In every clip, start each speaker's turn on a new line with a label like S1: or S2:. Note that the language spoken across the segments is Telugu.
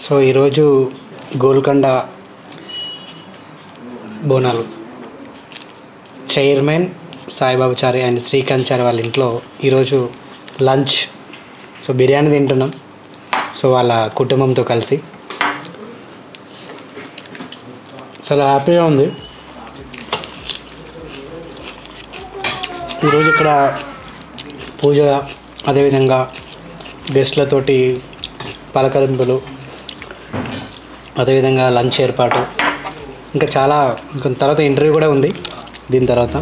S1: సో ఈరోజు గోల్కొండ బోనాలు చైర్మన్ సాయిబాబాచారి అండ్ శ్రీకాంత్ చారి వాళ్ళ ఇంట్లో ఈరోజు లంచ్ సో బిర్యానీ తింటున్నాం సో వాళ్ళ కుటుంబంతో కలిసి చాలా హ్యాపీగా ఉంది ఈరోజు ఇక్కడ పూజ అదేవిధంగా గెస్ట్లతోటి పలకరింపులు అదేవిధంగా లంచ్ ఏర్పాటు ఇంకా చాలా ఇంకా తర్వాత ఇంటర్వ్యూ కూడా ఉంది దీని తర్వాత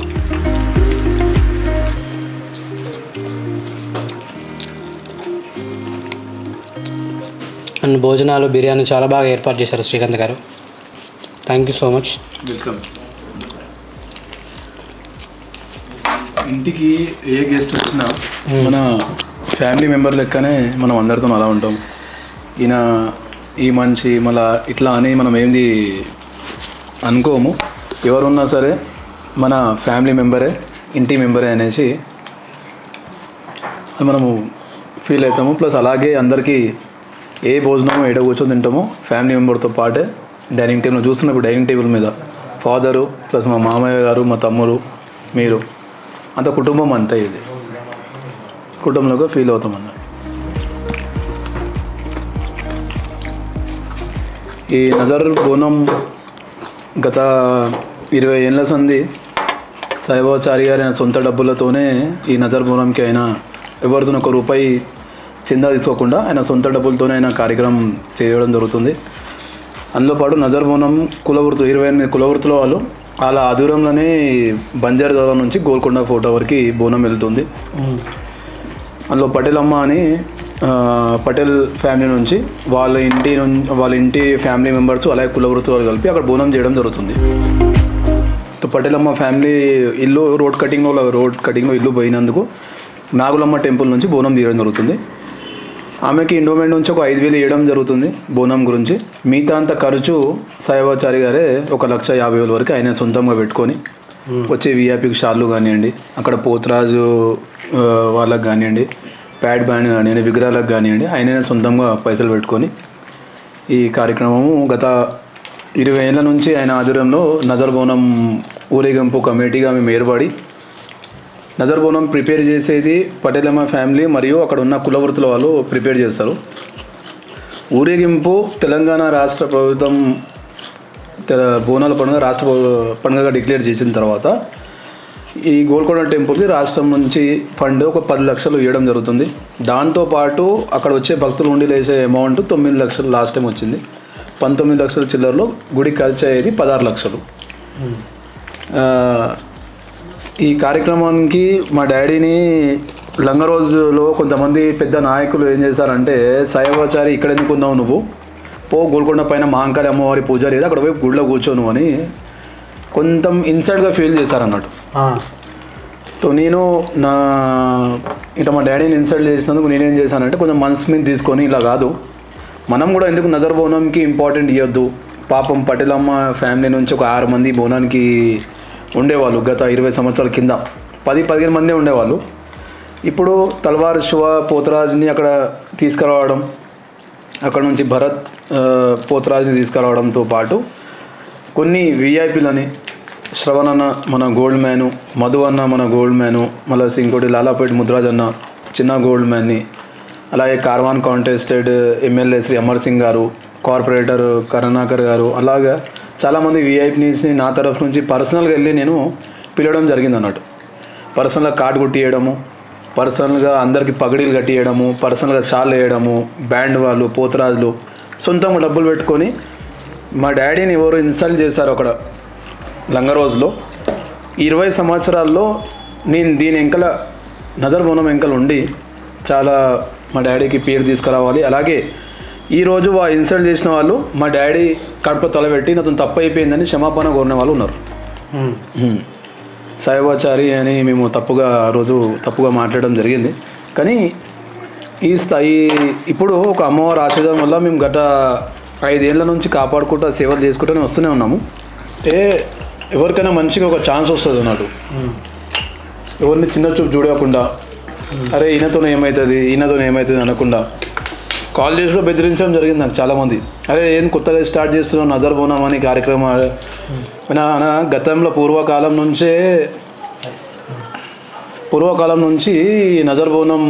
S1: అండ్ భోజనాలు బిర్యానీ చాలా బాగా ఏర్పాటు చేశారు శ్రీకాంత్ గారు thank you so much
S2: welcome ఇంటికి ఏ గెస్ట్ వచ్చినా మన ఫ్యామిలీ మెంబర్ లెక్కనే మనం అందరితో అలా ఉంటాం ఈయన ఈ మనిషి మళ్ళా ఇట్లా అని మనం ఏంది అనుకోము ఎవరున్నా సరే మన ఫ్యామిలీ మెంబరే ఇంటి మెంబరే అనేసి అది మనము ఫీల్ అవుతాము ప్లస్ అలాగే అందరికీ ఏ భోజనం ఏడ కూర్చొని తింటామో ఫ్యామిలీ మెంబర్తో పాటే డైనింగ్ టేబుల్ చూస్తున్నప్పుడు డైనింగ్ టేబుల్ మీద ఫాదరు ప్లస్ మా మామయ్య గారు మా తమ్ముడు మీరు అంత కుటుంబం అంతే ఇది కుటుంబంలోకి ఫీల్ అవుతాం అన్న ఈ నజర్ బోనం గత ఇరవై ఏళ్ళ సంది సాయిబాబాచారి గారి ఆయన సొంత డబ్బులతోనే ఈ నజర్ బోనంకి ఆయన ఎవరితో ఒక రూపాయి చందా తీసుకోకుండా ఆయన సొంత డబ్బులతోనే ఆయన కార్యక్రమం చేయడం జరుగుతుంది అందులో పాటు నజర్ బోనం కులవృత్తులు ఇరవై ఎనిమిది కులవృత్తుల వాళ్ళు వాళ్ళ ఆధ్వర్యంలోనే బంజారా దళ నుంచి గోల్కొండ ఫోటో వరకు బోనం వెళ్తుంది అందులో పటేల్ అమ్మ అని ఆ, పటేల్ ఫ్యామిలీ నుంచి వాళ్ళ ఇంటి నుంచి వాళ్ళ ఇంటి ఫ్యామిలీ మెంబర్స్ అలాగే కులవృత్తులు వాళ్ళు కలిపి అక్కడ బోనం చేయడం జరుగుతుంది సో పటేల్ అమ్మ ఫ్యామిలీ ఇల్లు రోడ్ కటింగ్లో రోడ్ కటింగ్లో ఇల్లు పోయినందుకు నాగులమ్మ టెంపుల్ నుంచి బోనం తీయడం జరుగుతుంది ఆమెకి ఇండోమెంట్ నుంచి ఒక ఐదు వేలు ఇవ్వడం జరుగుతుంది బోనం గురించి మిగతా అంత ఖర్చు సాయిబాచారి గారే ఒక లక్ష యాభై వేల వరకు ఆయన సొంతంగా పెట్టుకొని వచ్చే విఐపికి షార్లు కానివ్వండి అక్కడ పోతురాజు ఆ, వాళ్ళకి కానివ్వండి ప్యాడ్ బ్యాండ్ కానివ్వండి విగ్రహాలకు కానివ్వండి ఆయననే సొంతంగా పైసలు పెట్టుకొని ఈ కార్యక్రమము గత ఇరవై ఏళ్ళ నుంచి ఆయన ఆధ్వర్యంలో నజర్ బోనం ఊరేగింపు కమిటీగా మేము ఏర్పడి నజర్ బోనం ప్రిపేర్ చేసేది పటేలమ్మ ఫ్యామిలీ మరియు అక్కడ ఉన్న కులవృత్తుల వాళ్ళు ప్రిపేర్ చేస్తారు ఊరేగింపు తెలంగాణ రాష్ట్ర ప్రభుత్వం తెల- బోనాల పండుగ రాష్ట్ర ప- పండుగగా డిక్లేర్ చేసిన తర్వాత ఈ గోల్కొండ టెంపుల్కి రాష్ట్రం నుంచి ఫండ్ ఒక పది లక్షలు ఇవ్వడం జరుగుతుంది దాంతోపాటు అక్కడ వచ్చే భక్తులు ఉండి లేసే అమౌంట్ తొమ్మిది లక్షలు లాస్ట్ టైం వచ్చింది పంతొమ్మిది లక్షల చిల్లరలో గుడి ఖర్చు అయ్యేది పదహారు లక్షలు ఆ, ఈ కార్యక్రమానికి మా డాడీని లంగరోజులో కొంతమంది పెద్ద నాయకులు ఏం చేశారంటే సాయిబాచారి ఇక్కడ ఎందుకు ఉన్నావు నువ్వు పో గోల్కొండ పైన మహంకాళి అమ్మవారి పూజ లేదు అక్కడ పోయి గుడిలో కూర్చోను అని కొంత ఇన్సైడ్గా ఫీల్ చేశారన్నట్టు సో నేను నా ఇట్లా మా డాడీని ఇన్సల్ట్ చేసినందుకు నేనేం చేశానంటే కొంచెం మనసు మీద తీసుకొని ఇలా కాదు మనం కూడా ఎందుకు నజర్ బోనంకి ఇంపార్టెంట్ ఇవ్వద్దు పాపం పటేలమ్మ ఫ్యామిలీ నుంచి ఒక ఆరు మంది బోనానికి ఉండేవాళ్ళు గత ఇరవై సంవత్సరాల కింద పది పదిహేను మందే ఉండేవాళ్ళు ఇప్పుడు తల్వార్ శివ పోతరాజ్ని అక్కడ తీసుకురావడం అక్కడ నుంచి భరత్ ఆ, పోతరాజ్ని తీసుకురావడంతో పాటు కొన్ని విఐపీలని శ్రవణ్ అన్న మన గోల్డ్ మ్యాను మధు అన్న మన గోల్డ్ మ్యాను మళ్ళీ ఇంకోటి లాలాపేట్ ముద్రాజ్ అన్న చిన్న గోల్డ్ మ్యాన్ని అలాగే కార్వాన్ కాంటెస్టెడ్ ఎమ్మెల్యే శ్రీ అమర్ సింగ్ గారు కార్పొరేటర్ కరుణాకర్ గారు అలాగా చాలామంది విఐపీస్ని నా తరఫు నుంచి పర్సనల్గా వెళ్ళి నేను పిలవడం జరిగింది అన్నట్టు పర్సనల్గా కార్డు కొట్టియడము పర్సనల్గా అందరికి పగడీలు కట్టియడము పర్సనల్గా షాల్ వేయడము బ్యాండ్ వాళ్ళు పోతరాజులు సొంతంగా డబ్బులు పెట్టుకొని మా డాడీని ఎవరు ఇన్సల్ట్ చేశారు అక్కడ లంగరోజులో ఇరవై సంవత్సరాల్లో నేను దీని వెంకల నజర్ బోనం వెంకలు ఉండి చాలా మా డాడీకి పేరు తీసుకురావాలి అలాగే ఈరోజు వా ఇన్సల్ట్ చేసిన వాళ్ళు మా డాడీ కడుపు తలబెట్టి నాతో తప్పు అయిపోయిందని క్షమాపణ కోరిన వాళ్ళు ఉన్నారు హ్మ్. సాయిబాచారి అని మేము తప్పుగా ఆ రోజు తప్పుగా మాట్లాడడం జరిగింది కానీ ఈ స్థాయి ఇప్పుడు ఒక అమ్మవారి ఆశీర్వాదం వల్ల మేము గత ఐదేళ్ల నుంచి కాపాడుకుంటూ సేవలు చేసుకుంటూనే వస్తూనే ఉన్నాము అంటే ఎవరికైనా మనిషికి ఒక ఛాన్స్ వస్తుంది అన్నట్టు ఎవరిని చిన్న చూపు చూడకుండా అరే ఈయనతో ఏమవుతుంది ఈయనతో ఏమవుతుంది అనకుండా కాల్ చేసి కూడా బెదిరించడం జరిగింది నాకు చాలామంది అరే ఏం కొత్తగా స్టార్ట్ చేస్తున్నావు నజర్ బోనం అని కార్యక్రమం నా నా గతంలో పూర్వకాలం నుంచే పూర్వకాలం నుంచి ఈ నజర్ బోనం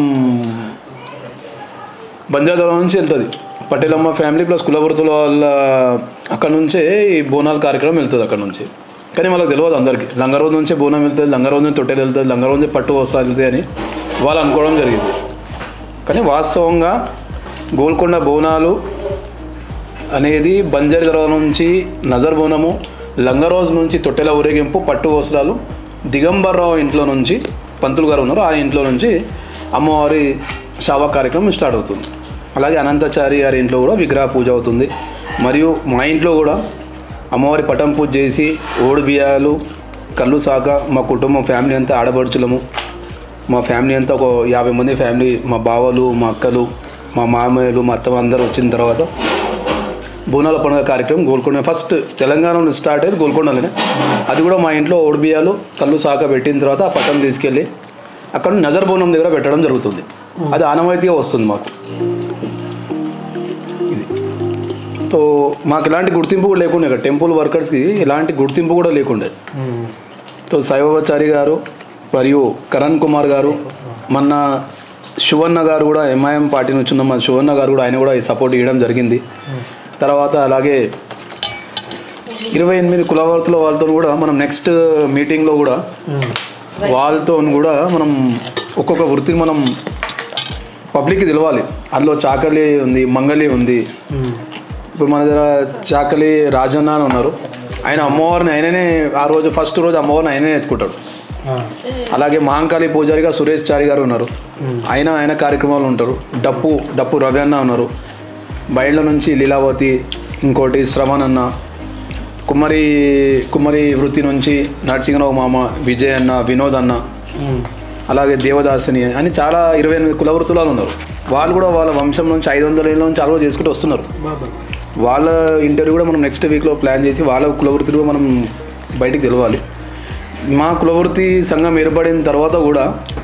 S2: బంజారా నుంచి వెళ్తుంది పటేలమ్మ ఫ్యామిలీ ప్లస్ కులవృత్తుల వాళ్ళ అక్కడ నుంచే ఈ బోనాల కార్యక్రమం వెళ్తుంది అక్కడ నుంచి కానీ వాళ్ళకి తెలియదు అందరికీ లంగరోజు నుంచే బోనం వెళ్తుంది లంగరోజు నుంచి తొట్టెలు వెళ్తుంది లంగరోజు నుంచి పట్టు వస్తా వెళ్తుంది అని వాళ్ళు అనుకోవడం జరిగింది కానీ వాస్తవంగా గోల్కొండ బోనాలు అనేది బంజారీ దర్వాజా నుంచి నజర్ బోనము లంగరోజు నుంచి తొట్టెల ఊరేగింపు పట్టు వస్త్రాలు దిగంబర్రావు ఇంట్లో నుంచి పంతులు గారు ఉన్నారు ఆ ఇంట్లో నుంచి అమ్మవారి శావ కార్యక్రమం స్టార్ట్ అవుతుంది అలాగే అనంతచారి గారి ఇంట్లో కూడా విగ్రహ పూజ అవుతుంది మరియు మా ఇంట్లో కూడా అమ్మవారి పటం పూజ చేసి ఓడి బియ్యాలు కళ్ళు సాక మా కుటుంబం ఫ్యామిలీ అంతా ఆడపడుచులము మా ఫ్యామిలీ అంతా ఒక యాభై మంది ఫ్యామిలీ మా బావలు మా అక్కలు మా మామయ్యలు మా అత్తమ్మ అందరూ వచ్చిన తర్వాత బోనాల పండుగ కార్యక్రమం గోల్కొండ ఫస్ట్ తెలంగాణలో స్టార్ట్ అయ్యేది గోల్కొండలోనే అది కూడా మా ఇంట్లో ఓడిబియ్యాలు కళ్ళు సాక పెట్టిన తర్వాత ఆ పట్టం తీసుకెళ్ళి అక్కడ నజర్ బోనం దగ్గర పెట్టడం జరుగుతుంది అది ఆనవాయితీగా వస్తుంది మాకు ఇది సో మాకు ఇలాంటి గుర్తింపు కూడా లేకుండే ఇక్కడ టెంపుల్ వర్కర్స్కి ఇలాంటి గుర్తింపు కూడా లేకుండే సో సాయిబాబాచారి గారు మరియు కరణ్ కుమార్ గారు మొన్న శివన్న గారు కూడా ఎంఐఎం పార్టీ నుంచి ఉన్న మన శివన్న గారు కూడా ఆయన కూడా ఈ సపోర్ట్ ఇవ్వడం జరిగింది తర్వాత అలాగే ఇరవై ఎనిమిది కులవర్తుల వాళ్ళతో కూడా మనం నెక్స్ట్ మీటింగ్లో కూడా వాళ్ళతో కూడా మనం ఒక్కొక్క వృత్తికి మనం పబ్లిక్కి తెలవాలి అందులో చాకలి ఉంది మంగళి ఉంది ఇప్పుడు మన దగ్గర చాకలి రాజన్న అని ఉన్నారు ఆయన అమ్మవారిని ఆయననే ఆ రోజు ఫస్ట్ రోజు అమ్మవారిని ఆయననే వేసుకుంటాడు అలాగే మహాంకాళి పూజారిగా సురేష్ చారి గారు ఉన్నారు ఆయన ఆయన కార్యక్రమాలు ఉంటారు డప్పు డప్పు రవి అన్న ఉన్నారు బయళ్ళ నుంచి లీలావతి ఇంకోటి శ్రవణ్ అన్న కుమ్మరి కుమ్మరి వృత్తి నుంచి నరసింహరావు మామ విజయ్ అన్న వినోద్ అన్న అలాగే దేవదాసిని అని చాలా ఇరవై ఎనిమిది కుల వృత్తులాలు ఉన్నారు వాళ్ళు కూడా వాళ్ళ వంశం నుంచి ఐదు వందల ఏళ్ళ నుంచి అలా చేసుకుంటూ వస్తున్నారు వాళ్ళ ఇంటర్వ్యూ కూడా మనం నెక్స్ట్ వీక్లో ప్లాన్ చేసి వాళ్ళ కులవృత్తులు కూడా మనం బయటికి తెలవాలి మా కులవృత్తి సంఘం ఏర్పడిన తర్వాత కూడా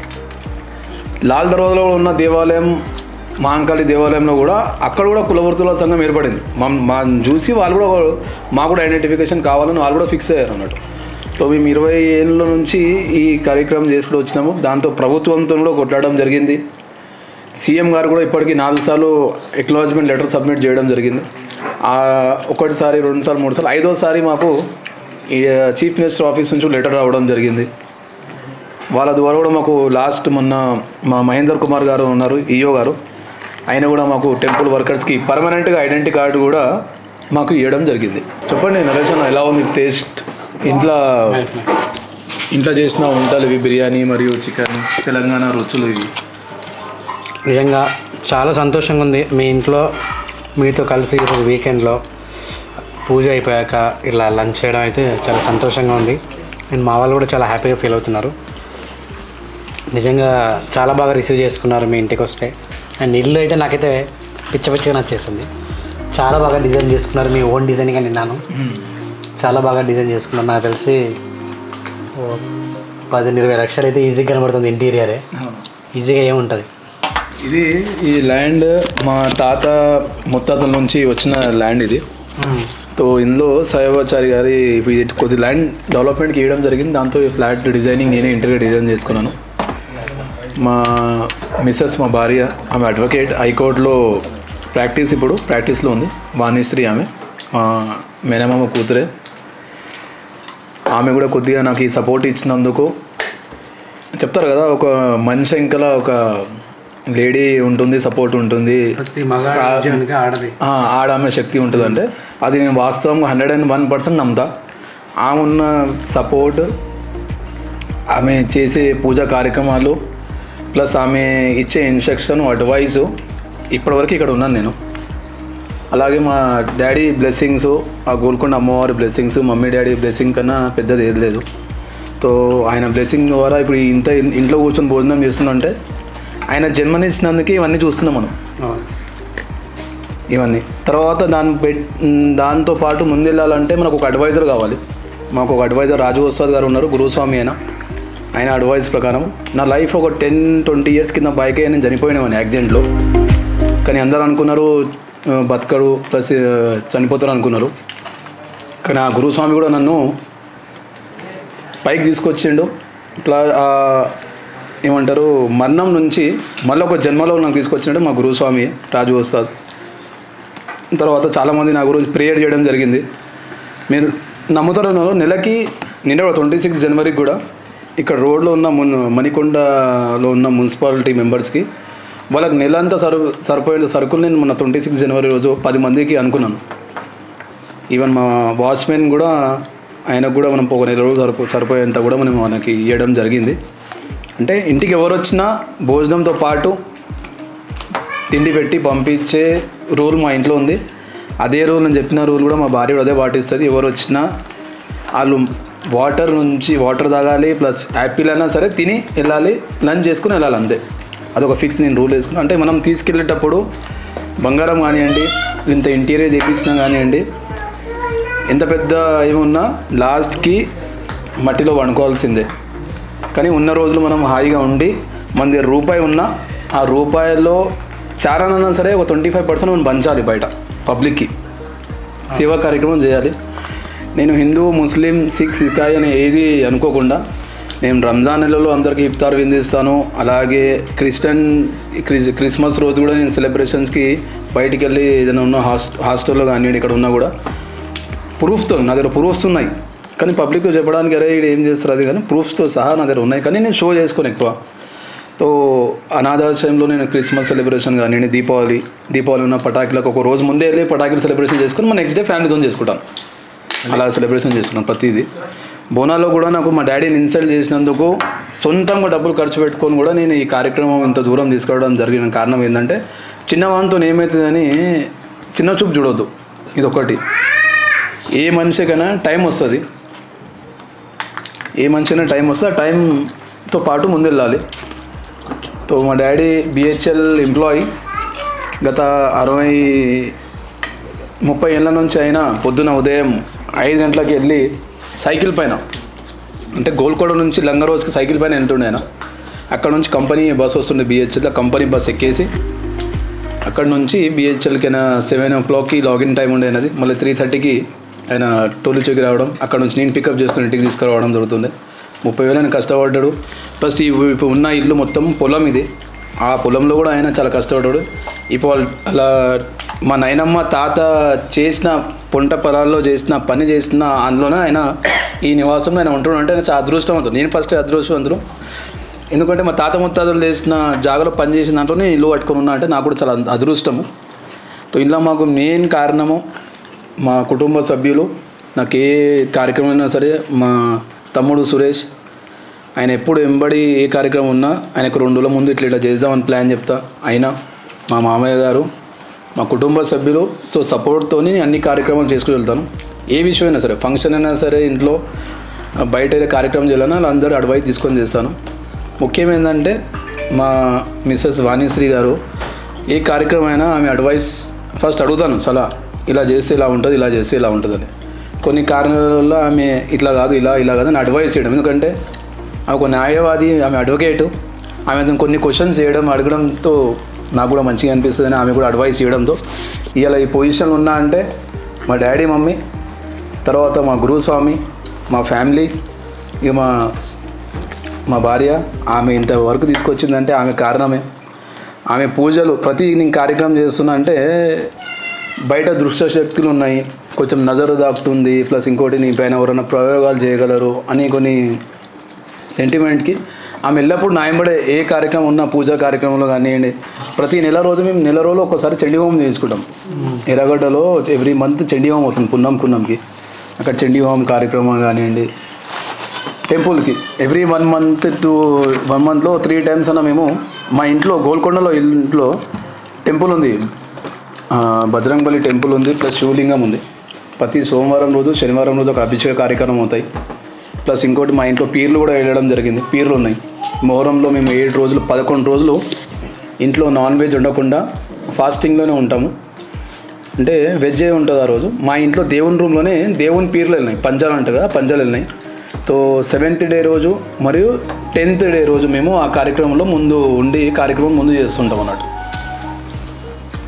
S2: లాల్ దర్వాజలో ఉన్న దేవాలయం మహాంకాళి దేవాలయంలో కూడా అక్కడ కూడా కులవృత్తుల సంఘం ఏర్పడింది మా మా చూసి వాళ్ళు కూడా మాకు కూడా ఐడెంటిఫికేషన్ కావాలని వాళ్ళు కూడా ఫిక్స్ అయ్యారు అన్నట్టు సో మేము ఇరవై ఏళ్ళ నుంచి ఈ కార్యక్రమం చేసుకుంటూ వచ్చినాము దాంతో ప్రభుత్వంతో కూడా కొట్లాడడం జరిగింది సీఎం గారు కూడా ఇప్పటికీ నాలుగు సార్లు ఎక్నాలజ్మెంట్ లెటర్ సబ్మిట్ చేయడం జరిగింది ఆ ఒకటిసారి రెండుసార్లు మూడు సార్లు ఐదోసారి మాకు ఈ చీఫ్ మినిస్టర్ ఆఫీస్ నుంచి లెటర్ రావడం జరిగింది వాళ్ళ ద్వారా కూడా మాకు లాస్ట్ మొన్న మా మహేందర్ కుమార్ గారు ఉన్నారు ఈఓ గారు ఆయన కూడా మాకు టెంపుల్ వర్కర్స్కి పర్మనెంట్గా ఐడెంటిటీ కార్డు కూడా మాకు ఇవ్వడం జరిగింది చెప్పండి నరేష్ అన్న ఎలా ఉంది టేస్ట్ ఇంట్లో ఇంట్లో చేసిన వంటలు ఇవి బిర్యానీ మరియు చికెన్ తెలంగాణ రుచులు ఇవి
S1: నిజంగా చాలా సంతోషంగా ఉంది మీ ఇంట్లో మీతో కలిసి ఈరోజు వీకెండ్లో పూజ అయిపోయాక ఇలా లంచ్ చేయడం అయితే చాలా సంతోషంగా ఉంది అండ్ మా వాళ్ళు కూడా చాలా హ్యాపీగా ఫీల్ అవుతున్నారు నిజంగా చాలా బాగా రిసీవ్ చేసుకున్నారు మీ ఇంటికి వస్తే అండ్ ఇల్లు అయితే నాకైతే పిచ్చ పిచ్చగా నచ్చేసింది చాలా బాగా డిజైన్ చేసుకున్నారు మీ ఓన్ డిజైనింగ్ అని విన్నాను చాలా బాగా డిజైన్ చేసుకున్నారు నాకు తెలిసి ఓ పదిహేను ఇరవై లక్షలు అయితే ఈజీగా కనబడుతుంది ఇంటీరియరే ఈజీగా ఏముంటుంది
S2: ఇది ఈ ల్యాండ్ మా తాత ముత్తాతల నుంచి వచ్చిన ల్యాండ్ ఇది సో ఇందులో సాయిబాచారి గారి ఇప్పుడు ఇది కొద్ది ల్యాండ్ డెవలప్మెంట్కి ఇవ్వడం జరిగింది దాంతో ఈ ఫ్లాట్ డిజైనింగ్ నేనే ఇంటర్గా డిజైన్ చేసుకున్నాను మా మిస్సెస్ మా భార్య ఆమె అడ్వకేట్ హైకోర్టులో ప్రాక్టీస్ ఇప్పుడు ప్రాక్టీస్లో ఉంది వాణిశ్రీ ఆమె మా మేనమామ కూతురే ఆమె కూడా కొద్దిగా నాకు ఈ సపోర్ట్ ఇచ్చినందుకు చెప్తారు కదా ఒక మనిషి ఇంకలా ఒక లేడీ ఉంటుంది సపోర్ట్ ఉంటుంది
S1: ప్రతి మగ రాజ్యానికి ఆడది
S2: ఆ, ఆడామె శక్తి ఉంటుంది అంటే అది నేను వాస్తవంగా హండ్రెడ్ అండ్ వన్ పర్సెంట్ నమ్ముతా ఆమె ఉన్న సపోర్ట్ ఆమె చేసే పూజా కార్యక్రమాలు ప్లస్ ఆమె ఇచ్చే ఇన్స్ట్రక్షన్ అడ్వైజు ఇప్పటివరకు ఇక్కడ ఉన్నాను నేను అలాగే మా డాడీ బ్లెస్సింగ్స్ ఆ గోల్కొండ అమ్మవారి బ్లెస్సింగ్స్ మమ్మీ డాడీ బ్లెస్సింగ్ కన్నా పెద్దది ఏది లేదు సో ఆయన బ్లెస్సింగ్ ద్వారా ఇప్పుడు ఇంత ఇంట్లో కూర్చొని భోజనం చేస్తుందంటే ఆయన జన్మనిచ్చినందుకే ఇవన్నీ చూస్తున్నాం మనం ఇవన్నీ తర్వాత దాని పెట్ దాంతో పాటు ముందెళ్ళాలంటే మనకు ఒక అడ్వైజర్ కావాలి మాకు ఒక అడ్వైజర్ రాజు వస్తాద్ గారు ఉన్నారు గురుస్వామి అయినా ఆయన అడ్వైస్ ప్రకారం నా లైఫ్ ఒక టెన్ ట్వంటీ ఇయర్స్ కింద బైక్ నేను చనిపోయినామని యాక్సిడెంట్లో కానీ అందరూ అనుకున్నారు ఆ, బతకడు ప్లస్ ఆ, చనిపోతారు అనుకున్నారు కానీ ఆ గురుస్వామి కూడా నన్ను పైకి తీసుకొచ్చిండు ఇట్లా ఆ, ఏమంటారు మరణం నుంచి మళ్ళీ ఒక జన్మలో నాకు తీసుకొచ్చినట్టు మా గురుస్వామి రాజు వస్తాద్ తర్వాత చాలామంది నా గురించి ప్రేయర్ చేయడం జరిగింది మీరు నమ్ముతారో నమ్మరో, నెలకి నిన్న ట్వంటీ సిక్స్ జనవరికి కూడా ఇక్కడ రోడ్లో ఉన్న మున్ మణికొండలో ఉన్న మున్సిపాలిటీ మెంబర్స్కి వాళ్ళకి నెల అంతా సరు సరిపోయే సరుకులు నేను మొన్న ట్వంటీ సిక్స్ జనవరి రోజు పది మందికి అనుకున్నాను ఈవెన్ మా వాచ్మెన్ కూడా ఆయనకు కూడా మనం ఒక నెల రోజులు సరిపో సరిపోయేంత కూడా మనం మనకి ఇవ్వడం జరిగింది అంటే ఇంటికి ఎవరు వచ్చినా భోజనంతో పాటు తిండి పెట్టి పంపించే రూల్ మా ఇంట్లో ఉంది అదే రూల్ నేను చెప్పిన రూల్ కూడా మా భార్య కూడా అదే పాటిస్తుంది ఎవరు వచ్చినా వాళ్ళు వాటర్ నుంచి వాటర్ తాగాలి ప్లస్ యాపిల్ అయినా సరే తిని వెళ్ళాలి లంచ్ చేసుకుని వెళ్ళాలి అంతే అదొక ఫిక్స్ నేను రూల్ వేసుకున్నాను అంటే మనం తీసుకెళ్ళేటప్పుడు బంగారం కానివ్వండి ఇంత ఇంటీరియర్ చేయించినా కానివ్వండి ఎంత పెద్ద ఏమున్నా లాస్ట్కి మట్టిలో వండుకోవాల్సిందే కానీ ఉన్న రోజులు మనం హాయిగా ఉండి మన దగ్గర రూపాయి ఉన్నా ఆ రూపాయల్లో చారానన్నా సరే ఒక ట్వంటీ ఫైవ్ పర్సెంట్ మనం పంచాలి బయట పబ్లిక్కి సేవా కార్యక్రమం చేయాలి నేను హిందూ ముస్లిం సిక్ సికాయ్ అని ఏది అనుకోకుండా నేను రంజాన్ నెలలో అందరికీ ఇఫ్తార్ విందిస్తాను అలాగే క్రిస్టియన్ క్రిస్ క్రిస్మస్ రోజు కూడా నేను సెలబ్రేషన్స్కి బయటికి వెళ్ళి ఏదైనా ఉన్న హాస్ట్ హాస్టల్లో కానివ్వండి ఇక్కడ ఉన్నా కూడా ప్రూఫ్తో నా దగ్గర ప్రూఫ్స్ ఉన్నాయి కానీ పబ్లిక్ చెప్పడానికి అరే ఈడు ఏం చేస్తారు అది కానీ ప్రూఫ్స్తో సహా నా దగ్గర ఉన్నాయి కానీ నేను షో చేసుకోను ఎక్కువ సో అనాథాశ్రయంలో నేను క్రిస్మస్ సెలబ్రేషన్ కానివ్వండి దీపావళి దీపావళి ఉన్న పటాకులకు ఒక రోజు ముందే వెళ్ళి పటాకులు సెలబ్రేషన్ చేసుకుని మా నెక్స్ట్ డే ఫ్యామిలీతో చేసుకుంటాం అలా సెలబ్రేషన్ చేసుకున్నాం ప్రతిదీ బోనాలో కూడా నాకు మా డాడీని ఇన్సల్ట్ చేసినందుకు సొంతంగా డబ్బులు ఖర్చు పెట్టుకొని కూడా నేను ఈ కార్యక్రమం ఇంత దూరం తీసుకురావడం జరిగిన కారణం ఏంటంటే చిన్నవానితో ఏమవుతుందని చిన్న చూపు చూడొద్దు ఇది ఒకటి ఏ మనిషికైనా టైం వస్తుంది ఏ మనిషికైనా టైం వస్తుంది ఆ టైంతో పాటు ముందెళ్ళాలి తో మా డాడీ బిహెచ్ఎల్ ఎంప్లాయీ గత అరవై ముప్పై ఏళ్ళ నుంచి అయినా పొద్దున ఉదయం ఐదు గంటలకు వెళ్ళి సైకిల్ పైన అంటే గోల్కొండ నుంచి లంగరోజ్కి సైకిల్ పైన వెళ్తుండే ఆయన అక్కడ నుంచి కంపెనీ బస్ వస్తుండే బిహెచ్ఎల్ కంపెనీ బస్ ఎక్కేసి అక్కడ నుంచి బిహెచ్ఎల్కి అయినా సెవెన్ ఓ క్లాక్కి లాగిన్ టైం ఉండే అయినది మళ్ళీ త్రీ థర్టీకి ఆయన టోలు చెక్కి రావడం అక్కడ నుంచి నేను పికప్ చేసుకుని ఇంటికి తీసుకురావడం జరుగుతుంది ముప్పై వేలు ఆయన కష్టపడ్డాడు ప్లస్ ఈ ఇప్పుడు ఉన్న ఇల్లు మొత్తం పొలం ఇది ఆ పొలంలో కూడా ఆయన చాలా కష్టపడ్డాడు ఇప్పుడు వాళ్ళు అలా మా నాయనమ్మ తాత చేసిన పొంట పొలాల్లో చేసిన పని చేసిన అందులోనే ఆయన ఈ నివాసంలో ఆయన ఉంటున్నాడు అంటే ఆయన చాలా అదృష్టవంతుడు నేను ఫస్ట్ అదృష్టవంతుడు ఎందుకంటే మా తాత ముత్తాతలు చేసిన జాగలో పని చేసిన దాంట్లోనే ఇల్లు పట్టుకొని ఉన్నా అంటే నాకు కూడా చాలా అదృష్టము సో ఇలా మాకు మెయిన్ కారణము మా కుటుంబ సభ్యులు నాకు ఏ కార్యక్రమం అయినా సరే మా తమ్ముడు సురేష్ ఆయన ఎప్పుడు వెంబడి ఏ కార్యక్రమం ఉన్నా ఆయనకు రెండు రోజుల ముందు ఇట్లా ఇట్లా చేద్దామని ప్లాన్ చెప్తా అయినా మా మామయ్య గారు మా కుటుంబ సభ్యులు సో సపోర్ట్తో అన్ని కార్యక్రమాలు చేసుకుని వెళ్తాను ఏ విషయం అయినా సరే ఫంక్షన్ అయినా సరే ఇంట్లో ఆ, బయట ఏదో కార్యక్రమం చేయాలన్నా వాళ్ళందరూ అడ్వైస్ తీసుకొని చేస్తాను ముఖ్యం ఏంటంటే మా మిస్సెస్ వాణిశ్రీ గారు ఏ కార్యక్రమం అయినా ఆమె అడ్వైస్ ఫస్ట్ అడుగుతాను సలహా ఇలా చేస్తే ఇలా ఉంటుంది ఇలా చేస్తే ఇలా ఉంటుందని కొన్ని కారణాల వల్ల ఆమె ఇట్లా కాదు ఇలా ఇలా కాదు అని అడ్వైస్ చేయడం ఎందుకంటే ఆమె ఒక న్యాయవాది ఆమె అడ్వకేటు ఆమె అతను కొన్ని క్వశ్చన్స్ చేయడం అడగడంతో నాకు కూడా మంచిగా అనిపిస్తుంది అని ఆమె కూడా అడ్వైస్ చేయడంతో ఇవాళ ఈ పొజిషన్ ఉన్నా అంటే మా డాడీ మమ్మీ తర్వాత మా గురుస్వామి మా ఫ్యామిలీ ఇక మా మా భార్య ఆమె ఇంతవరకు తీసుకొచ్చిందంటే ఆమె కారణమే ఆమె పూజలు ప్రతి నేను కార్యక్రమం చేస్తున్నా అంటే బయట దృష్ట శక్తులు ఉన్నాయి కొంచెం నజరు దాకుతుంది ప్లస్ ఇంకోటి నీ పైన ఎవరైనా ప్రయోగాలు చేయగలరు అని కొన్ని సెంటిమెంట్కి ఆమె ఎల్లప్పుడూ నాయంబడే ఏ కార్యక్రమం ఉన్నా పూజా కార్యక్రమంలో కానివ్వండి ప్రతి నెల రోజు మేము నెల రోజులు ఒకసారి చండీ హోమం చేయించుకుంటాం ఎర్రగడ్డలో ఎవ్రీ మంత్ చండీ హోమం అవుతుంది పున్నం పున్నంకి అక్కడ చండీ హోమం కార్యక్రమం కానివ్వండి టెంపుల్కి every one month to one మంత్లో త్రీ టైమ్స్ అన్న మేము మా ఇంట్లో గోల్కొండలో ఇంట్లో టెంపుల్ ఉంది ఆ, బజరంగబలి టెంపుల్ ఉంది ప్లస్ శివలింగం ఉంది ప్రతి సోమవారం రోజు శనివారం రోజు అక్కడ అభిషేక కార్యక్రమం అవుతాయి ప్లస్ ఇంకోటి మా ఇంట్లో పీర్లు కూడా వెళ్ళడం జరిగింది పీర్లు ఉన్నాయి మొహరంలో మేము ఏడు రోజులు పదకొండు రోజులు ఇంట్లో నాన్ వెజ్ ఉండకుండా ఫాస్టింగ్లోనే ఉంటాము అంటే వెజ్జే ఉంటుంది ఆ రోజు మా ఇంట్లో దేవుని రూమ్లోనే దేవుని పీర్లు వెళ్ళినాయి పంచాలు అంటారు కదా పంచాలు వెళ్ళినాయి సో సెవెంత్ డే రోజు మరియు టెన్త్ డే రోజు మేము ఆ కార్యక్రమంలో ముందు ఉండి కార్యక్రమం ముందు చేస్తుంటాం అన్నట్టు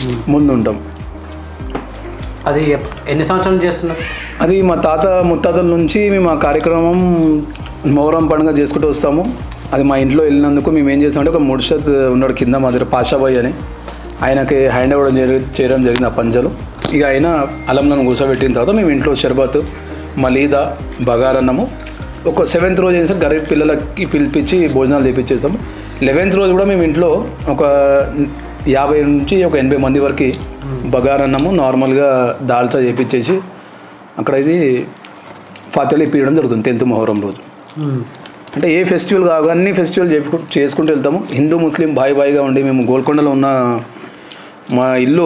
S2: ముందు ఉంటాం
S1: అది ఎప్- ఎన్ని సంవత్సరాలు చేస్తున్నారు
S2: అది మా తాత ముత్తాతల నుంచి మేము ఆ కార్యక్రమం మొహరం పండుగ చేసుకుంటూ వస్తాము అది మా ఇంట్లో వెళ్ళినందుకు మేము ఏం చేస్తామంటే ఒక ముర్షద్ ఉన్నాడు కింద మా దగ్గర పాషాబాయ్ అని ఆయనకి హ్యాండ్ అవ్వడం జరి చేయడం జరిగింది ఆ పంచలు ఇక ఆయన అలంలను కూర్చోబెట్టిన తర్వాత మేము ఇంట్లో షర్బత్ మలీదా బగారన్నము ఒక సెవెంత్ రోజు చేసి గరీబ్ పిల్లలకి పిలిపించి భోజనాలు తెప్పించేస్తాము లెవెన్త్ రోజు కూడా మేము ఇంట్లో ఒక యాభై నుంచి ఒక ఎనభై మంది వరకు బగారన్నము నార్మల్గా దాల్చా చేపించేసి అక్కడ ఇది ఫాతలు ఇప్పించడం జరుగుతుంది టెన్త్ మొహరం రోజు అంటే ఏ ఫెస్టివల్ కాదు అన్ని ఫెస్టివల్ చేసుకు చేసుకుంటూ వెళ్తాము హిందూ ముస్లిం బాయ్ బాయ్గా ఉండి మేము గోల్కొండలో ఉన్న మా ఇల్లు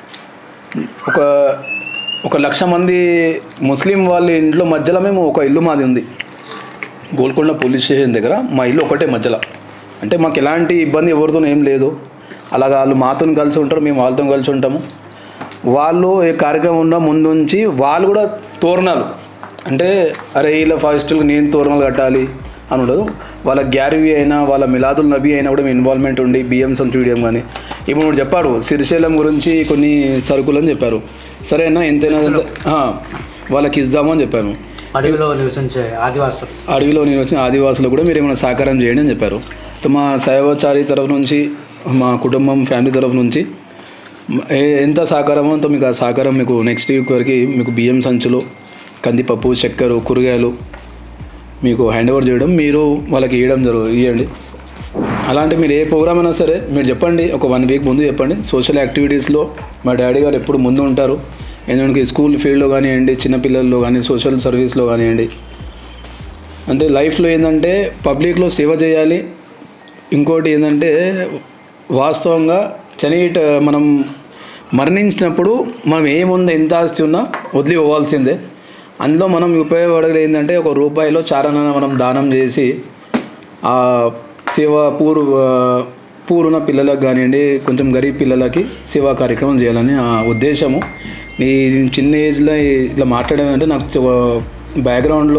S2: ఒక ఒక లక్ష మంది ముస్లిం వాళ్ళ ఇంట్లో మధ్యలో మేము ఒక ఇల్లు మాది ఉంది గోల్కొండ పోలీస్ స్టేషన్ దగ్గర మా ఇల్లు ఒకటే మధ్యలో అంటే మాకు ఎలాంటి ఇబ్బంది ఎవరితో ఏం లేదు అలాగా వాళ్ళు మాతో కలిసి ఉంటారు మేము వాళ్ళతో కలిసి ఉంటాము వాళ్ళు ఏ కార్యక్రమం ఉన్న ముందు నుంచి వాళ్ళు కూడా తోరణాలు అంటే అరే ఇలా ఫెస్టివల్ నేను తోరణాలు కట్టాలి అని ఉండదు వాళ్ళ గ్యారవీ అయినా వాళ్ళ మిలాదుల్ నబీ అయినా కూడా ఇన్వాల్వ్మెంట్ ఉండి బియ్యం సంచుడియం కానీ ఇప్పుడు నువ్వు చెప్పారు శ్రీశైలం గురించి కొన్ని సరుకులు అని చెప్పారు సరేనా ఎంతైనా ఎంత- ఆ, వాళ్ళకి ఇద్దామని చెప్పాను
S1: అడవిలో నివసించే ఆదివాసులు
S2: అడవిలో నేను వచ్చిన ఆదివాసులు కూడా మీరు ఏమైనా సహకారం చేయండి అని చెప్పారు సో మా శైవచారి తరఫు నుంచి మా కుటుంబం ఫ్యామిలీ తరఫు నుంచి ఏ- ఎంత సహకారమో అంత మీకు ఆ సహకారం మీకు నెక్స్ట్ వీక్ వరకు మీకు బియ్యం సంచులు కందిపప్పు చక్కెర కూరగాయలు మీకు హ్యాండ్ ఓవర్ చేయడం మీరు వాళ్ళకి ఇవ్వడం జరుగు ఇవ్వండి అలాంటి మీరు ఏ ప్రోగ్రామ్ అయినా సరే మీరు చెప్పండి ఒక వన్ వీక్ ముందు చెప్పండి సోషల్ యాక్టివిటీస్లో మా డాడీ గారు ఎప్పుడు ముందు ఉంటారు ఎందుకంటే స్కూల్ ఫీల్డ్లో కానివ్వండి చిన్నపిల్లల్లో కానీ సోషల్ సర్వీస్లో కానివ్వండి అంటే లైఫ్లో ఏంటంటే పబ్లిక్లో సేవ చేయాలి ఇంకోటి ఏంటంటే వాస్తవంగా చనిట మనం మరణించినప్పుడు మనం ఏముంది ఎంత ఆస్తి ఉన్నా వదిలి పోవాల్సిందే అందులో మనం ఉపయోగపడగలి ఏంటంటే ఒక రూపాయిలో చారణ మనం దానం చేసి ఆ సేవ పూర్ పూరున్న పిల్లలకు కానివ్వండి కొంచెం గరీబ్ పిల్లలకి సేవా కార్యక్రమం చేయాలని ఆ ఉద్దేశము ఈ చిన్న ఏజ్లో ఇట్లా మాట్లాడడం అంటే నాకు బ్యాక్గ్రౌండ్లో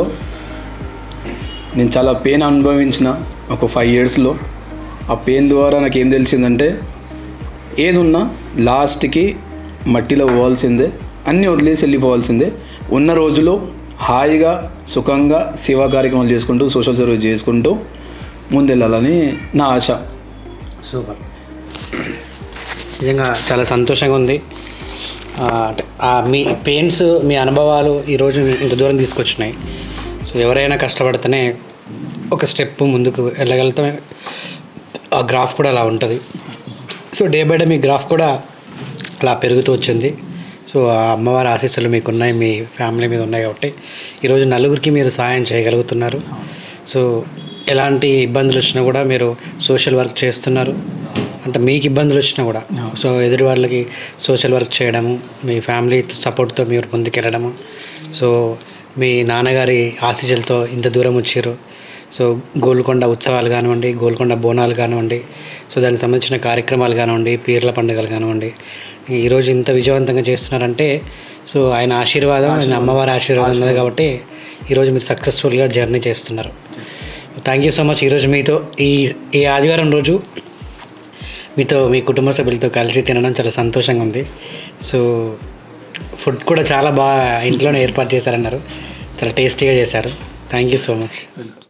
S2: నేను చాలా పెయిన్ అనుభవించిన ఒక ఫైవ్ ఇయర్స్లో ఆ పెయిన్ ద్వారా నాకు ఏం తెలిసిందంటే ఏది ఉన్నా లాస్ట్కి మట్టిలో పోవాల్సిందే అన్నీ వదిలేసి వెళ్ళిపోవాల్సిందే ఉన్న రోజులో హాయిగా సుఖంగా సేవా కార్యక్రమాలు చేసుకుంటూ సోషల్ సర్వీస్ చేసుకుంటూ ముందెళ్ళాలని నా ఆశ
S1: సూపర్ నిజంగా చాలా సంతోషంగా ఉంది ఆ, అంటే ఆ మీ పెయిన్స్ మీ అనుభవాలు ఈరోజు మీ ఇంత దూరం తీసుకొచ్చినాయి సో ఎవరైనా కష్టపడితేనే ఒక స్టెప్ ముందుకు వెళ్ళగలుగుతాం ఆ గ్రాఫ్ కూడా అలా ఉంటుంది సో డే బై డే మీ గ్రాఫ్ కూడా అలా పెరుగుతూ వచ్చింది సో ఆ అమ్మవారి ఆశీస్సులు మీకు ఉన్నాయి మీ ఫ్యామిలీ మీద ఉన్నాయి కాబట్టి ఈరోజు నలుగురికి మీరు సహాయం చేయగలుగుతున్నారు సో ఎలాంటి ఇబ్బందులు వచ్చినా కూడా మీరు సోషల్ వర్క్ చేస్తున్నారు అంటే మీకు ఇబ్బందులు వచ్చినా కూడా సో ఎదుటి వాళ్ళకి సోషల్ వర్క్ చేయడము మీ ఫ్యామిలీ సపోర్ట్తో మీరు ముందుకెళ్ళడము సో మీ నాన్నగారి ఆశీస్సులతో ఇంత దూరం వచ్చారు సో గోల్కొండ ఉత్సవాలు కానివ్వండి గోల్కొండ బోనాలు కానివ్వండి సో దానికి సంబంధించిన కార్యక్రమాలు కానివ్వండి పీర్ల పండుగలు కానివ్వండి ఈరోజు ఇంత విజయవంతంగా చేస్తున్నారంటే సో ఆయన ఆశీర్వాదం ఆయన అమ్మవారి ఆశీర్వాదం ఉన్నది కాబట్టి ఈరోజు మీరు సక్సెస్ఫుల్గా జర్నీ చేస్తున్నారు థ్యాంక్ యూ సో మచ్ ఈరోజు మీతో ఈ ఈ ఆదివారం రోజు మీతో మీ కుటుంబ సభ్యులతో కలిసి తినడం చాలా సంతోషంగా ఉంది సో ఫుడ్ కూడా చాలా బాగా ఇంట్లోనే ఏర్పాటు చేశారన్నారు చాలా టేస్టీగా చేశారు థ్యాంక్ యూ సో మచ్